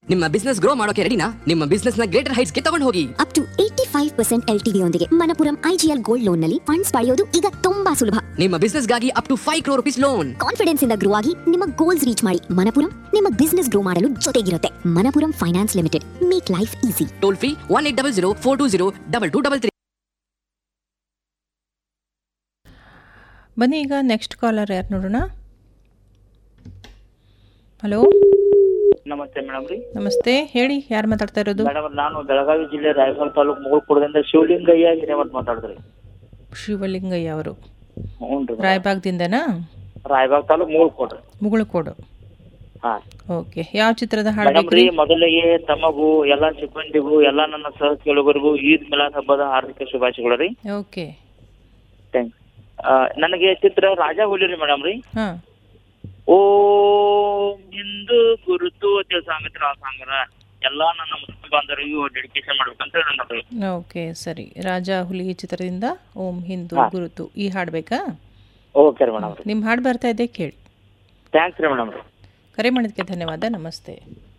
ನಿಮ್ಮ business grow ಮಾಡೋಕೆ ರೆಡಿನಾ ನಿಮ್ಮ ಬಿಸ್ನೆಸ್ ನ ಗ್ರೇಟರ್ ಹೈಟ್ಸ್ ಗೆ ತಗೊಂಡು ಹೋಗಿ up to eighty five percent L T ಯೊಂದಿಗೆ ಮನಪುರಂ ಐಜಿಎಲ್ ಗೋಲ್ಡ್ ಲೋನ್ ನಲ್ಲಿ ಫಂಡ್ಸ್ ಪಡೆಯೋದು ಈಗ ತುಂಬಾ ಸುಲಭ ನಿಮ್ಮ ಬಿಸ್ನೆಸ್ ಗಾಗಿ up to five crore rupees loan confidence ಇಂದ ಗ್ರೋ ಆಗಿ ನಿಮ್ಮ ಗೋಲ್ಸ್ ರೀಚ್ ಮಾಡಿ ಮನಪುರಂ ನಿಮ್ಮ ಬಿಸ್ನೆಸ್ ಗ್ರೋ ಮಾಡಲು ಜೊತೆಗಿರುತ್ತೆ Manappuram finance limited make life easy toll free one eight double zero four two zero double two double three ಬನ್ನಿ ಈಗ ನೆಕ್ಸ್ಟ್ ಕಾಲರ್ ಯಾರು ನೋಡೋಣ ಹಲೋ ನಮಸ್ತೆ ಮೇಡಮ್ ರೀ ನಮಸ್ತೆ ಹೇಳಿ ಯಾರು ಮಾತಾಡ್ತಾ ಇರೋದು ಮೇಡಮ್ ನಾನು ಬೆಳಗಾವಿ ಜಿಲ್ಲೆ ರಾಯಬಾಗ್ ತಾಲೂಕು ಮುಗುಳ್ಕೊಡದಿಂದ ಶಿವಲಿಂಗಯ್ಯ ಹಿರೇಮಠ್ ಮಾತಾಡಿದ್ರಿ ಶಿವಲಿಂಗಯ್ಯ ಅವರು ಹ್ಞೂ ರೀ ರಾಯಬಾಗ್ದಿಂದನಾ ರಾಯಬಾಗ್ ತಾಲೂಕು ಮುಗುಳ್ಕೊಡ್ರಿ ಮುಗುಳುಕೋಡು ಹಾ ಓಕೆ ಯಾವ ಚಿತ್ರದ ಹಾಡು ಮೇಡಮ್ ಬೇಕ್ರಿ ರೀ ಮೊದಲಿಗೆ ತಮಗೂ ಎಲ್ಲಾ ಸಿಬ್ಬಂದಿಗೂ ಎಲ್ಲಾ ನನ್ನ ಸಹ ಕೇಳುಗರಿಗೂ ಈದ್ ಮಿಲಾದ್ ಹಬ್ಬದ ಹಾರ್ದಿಕ ಶುಭಾಶಯಗಳು ರೀ ಓಕೆ ಥ್ಯಾಂಕ್ಸ್ ನನಗೆ ಚಿತ್ರ ರಾಜ ಹುಲಿ ರೀ ಮೇಡಮ್ ರೀ ಹಾಂ ಓಂ ಹಿಂದೂ ಗುರುತು ಅಂತ ಸಾಂಗತ್ರ ಆ ಸಾಂಗರ ಎಲ್ಲಾ ನನ್ನ ಮುಸ್ಲಿಂ ಬಾಂಧವರಿಗೂ ಡೆಡಿಕೇಶನ್ ಮಾಡ್ಬೇಕಂತ ಹೇಳಿ ನನ್ನ ಓಕೆ ಸರಿ ರಾಜ ಹುಲಿ ಚಿತ್ರದಿಂದ ಓಂ ಹಿಂದೂ ಹಾ. ಗುರುತು ಈ ಹಾಡು ಬೇಕಾ ಓಕೆ ರೀ ಮೇಡಮ್ ರೀ ನಿಮ್ಮ ಹಾಡು ಬರ್ತಾ ಇದೆ ಕೇಳಿ ಥ್ಯಾಂಕ್ಸ್ ರೀ ಮೇಡಮ್ ರೀ ಕರೆ ಮಾಡಿದ್ದಕ್ಕೆ ಧನ್ಯವಾದ ನಮಸ್ತೆ